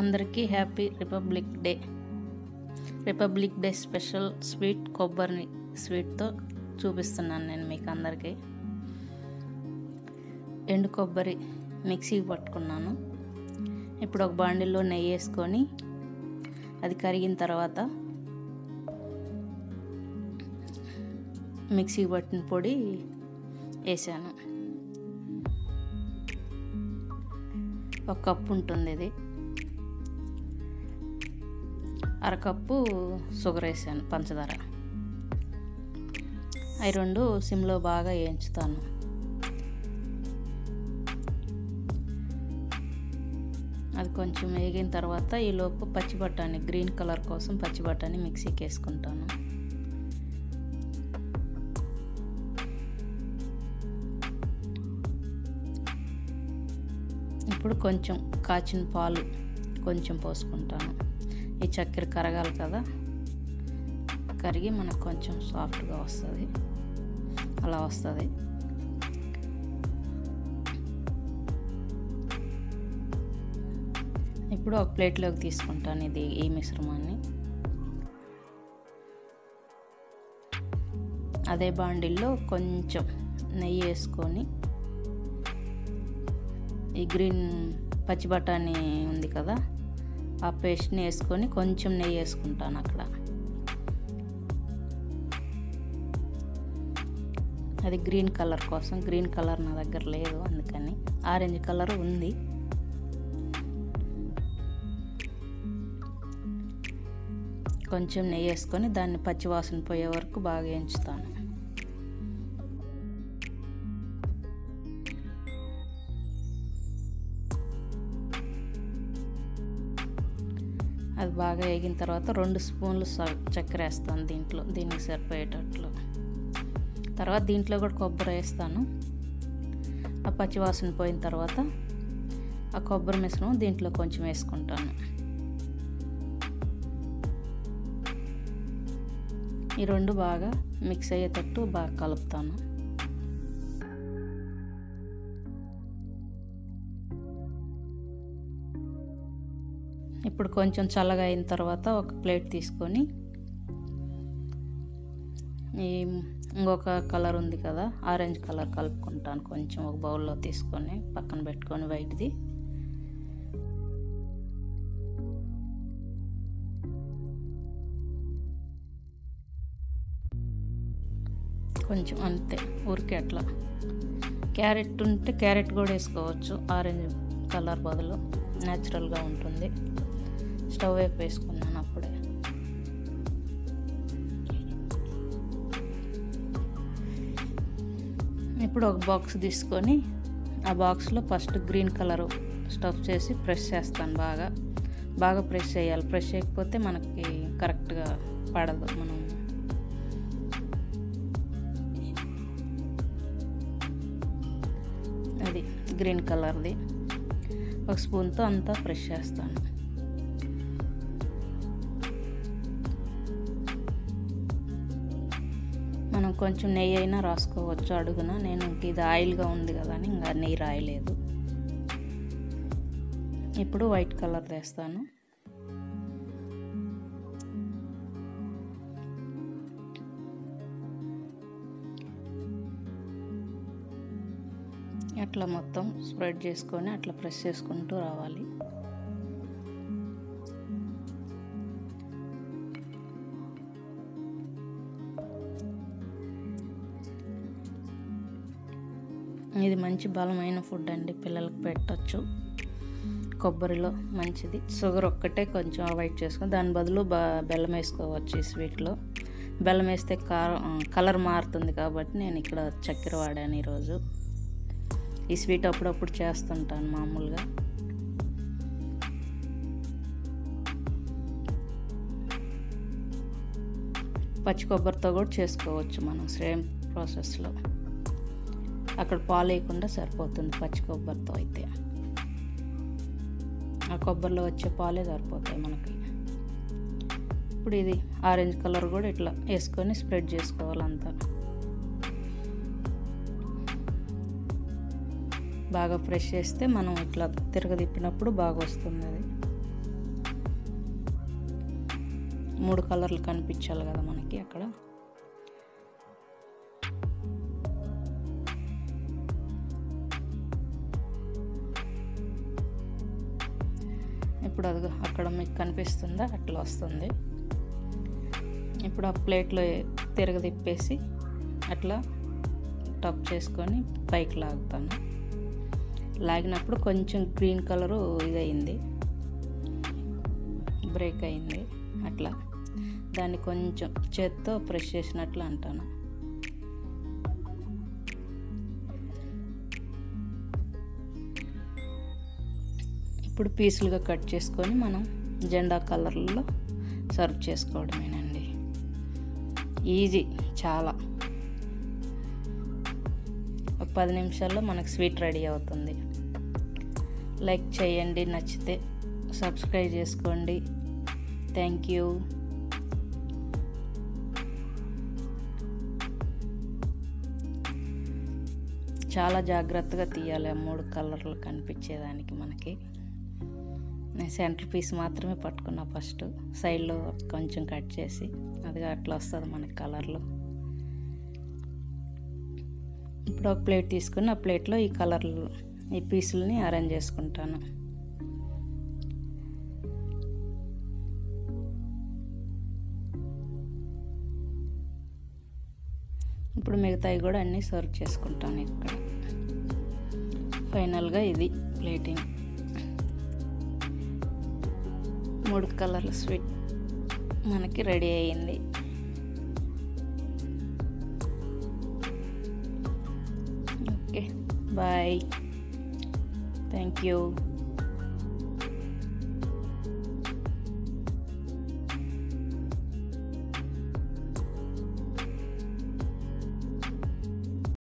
అందరికీ happy republic day republic day special sweet కొబ్బరి స్వీట్తో చూపిస్తున్నాను నేను మీకు అందరికీ ఎండు కొబ్బరి మిక్సీకి పట్టుకున్నాను ఇప్పుడు ఒక బాండిల్లో నెయ్యి వేసుకొని అది కరిగిన తర్వాత మిక్సీకి పట్టిన పొడి వేసాను ఒక కప్పు ఉంటుంది ఇది అరకప్పు షుగర్ వేసాను పంచదార అవి రెండు సిమ్లో బాగా వేయించుతాను అది కొంచెం వేగిన తర్వాత ఈలోపు పచ్చి బఠానీ గ్రీన్ కలర్ కోసం పచ్చి బఠానీ మిక్సీకి వేసుకుంటాను ఇప్పుడు కొంచెం కాచిన పాలు కొంచెం పోసుకుంటాను ఈ చక్కెర కరగాలి కదా కరిగి మనకు కొంచెం సాఫ్ట్గా వస్తుంది అలా వస్తుంది ఇప్పుడు ఒక ప్లేట్లోకి తీసుకుంటాను ఇది ఈ మిశ్రమాన్ని అదే బాండిల్లో కొంచెం నెయ్యి వేసుకొని ఈ గ్రీన్ పచ్చి బఠానీ ఉంది కదా ఆ పేస్ట్ని వేసుకొని కొంచెం నెయ్యి వేసుకుంటాను అక్కడ అది గ్రీన్ కలర్ కోసం గ్రీన్ కలర్ నా దగ్గర లేదు అందుకని ఆరెంజ్ కలర్ ఉంది కొంచెం నెయ్యి వేసుకొని దాన్ని పచ్చివాసన పోయే వరకు బాగా వేయించుతాను అది బాగా వేగిన తర్వాత రెండు స్పూన్లు చక్కెర వేస్తాను దీంట్లో దీనికి సరిపోయేటట్లు తర్వాత దీంట్లో కూడా కొబ్బరి వేస్తాను ఆ పచ్చివాసన పోయిన తర్వాత ఆ కొబ్బరి మిశ్రమం దీంట్లో కొంచెం వేసుకుంటాను ఈ రెండు బాగా మిక్స్ అయ్యేటట్టు బాగా కలుపుతాను ఇప్పుడు కొంచెం చల్లగా అయిన తర్వాత ఒక ప్లేట్ తీసుకొని ఈ ఇంకొక కలర్ ఉంది కదా ఆరెంజ్ కలర్ కలుపుకుంటాను కొంచెం ఒక బౌల్లో తీసుకొని పక్కన పెట్టుకొని వైట్ది కొంచెం అంతే ఊరికే అట్లా క్యారెట్ ఉంటే క్యారెట్ కూడా వేసుకోవచ్చు ఆరెంజ్ కలర్ బదులు న్యాచురల్గా ఉంటుంది స్టవ్ వైపు వేసుకున్నాను అప్పుడే ఇప్పుడు ఒక బాక్స్ తీసుకొని ఆ బాక్స్లో ఫస్ట్ గ్రీన్ కలర్ స్టఫ్ చేసి ప్రెస్ చేస్తాను బాగా బాగా ప్రెస్ చేయాలి ప్రెస్ చేయకపోతే మనకి కరెక్ట్గా పడదు మనం అది గ్రీన్ కలర్ది ఒక స్పూన్తో అంతా ప్రెస్ చేస్తాను మనం కొంచెం నెయ్యి అయినా రాసుకోవచ్చు అడుగున నేను ఇది ఆయిల్గా ఉంది కదా అని ఇంకా నెయ్యి రాయలేదు ఇప్పుడు వైట్ కలర్ వేస్తాను అట్లా మొత్తం స్ప్రెడ్ చేసుకొని అట్లా ప్రెస్ చేసుకుంటూ రావాలి ఇది మంచి బలమైన ఫుడ్ అండి పిల్లలకి పెట్టచ్చు కొబ్బరిలో మంచిది షుగర్ ఒక్కటే కొంచెం అవాయిడ్ చేసుకొని దాని బదులు బా బెల్లం వేసుకోవచ్చు ఈ స్వీట్లో బెల్లం వేస్తే కారం కలర్ మారుతుంది కాబట్టి నేను ఇక్కడ చక్కెర వాడాను ఈరోజు ఈ స్వీట్ అప్పుడప్పుడు చేస్తుంటాను మామూలుగా పచ్చి కొబ్బరితో కూడా చేసుకోవచ్చు మనం సేమ్ ప్రాసెస్లో అక్కడ పాలు వేయకుండా సరిపోతుంది పచ్చి కొబ్బరితో అయితే ఆ కొబ్బరిలో వచ్చే పాలే సరిపోతాయి మనకి ఇప్పుడు ఇది ఆరెంజ్ కలర్ కూడా ఇట్లా వేసుకొని స్ప్రెడ్ చేసుకోవాలంతా బాగా ఫ్రెష్ చేస్తే మనం ఇట్లా తిరగదిప్పినప్పుడు బాగా వస్తుంది అది మూడు కలర్లు కనిపించాలి కదా మనకి అక్కడ ఇప్పుడు అది అక్కడ మీకు కనిపిస్తుందా అట్లా వస్తుంది ఇప్పుడు ఆ ప్లేట్లో తిరగదిప్పేసి అట్లా టప్ చేసుకొని పైకి లాగుతాను లాగినప్పుడు కొంచెం గ్రీన్ కలరు ఇదయింది బ్రేక్ అయింది అట్లా దాన్ని కొంచెం చేత్తో ప్రెస్ చేసినట్లు అంటాను ఇప్పుడు పీసులుగా కట్ చేసుకొని మనం జెండా కలర్లో సర్వ్ చేసుకోవడమేనండి ఈజీ చాలా ఒక పది నిమిషాల్లో మనకు స్వీట్ రెడీ అవుతుంది లైక్ చేయండి నచ్చితే సబ్స్క్రైబ్ చేసుకోండి థ్యాంక్ యూ చాలా జాగ్రత్తగా తీయాలి ఆ మూడు కలర్లు కనిపించేదానికి మనకి నేను సెంటర్ పీస్ మాత్రమే పట్టుకున్నా ఫస్ట్ సైడ్లో కొంచెం కట్ చేసి అది అట్లా వస్తుంది మనకి కలర్లు ఇప్పుడు ఒక ప్లేట్ తీసుకుని ఆ ప్లేట్లో ఈ కలర్లు ఈ పీసులని అరేంజ్ చేసుకుంటాను ఇప్పుడు మిగతాయి కూడా అన్నీ సర్వ్ చేసుకుంటాను ఇక్కడ ఫైనల్గా ఇది ప్లేటింగ్ మూడు కలర్ల స్వీట్ మనకి రెడీ అయ్యింది ఓకే బాయ్ థ్యాంక్ యూ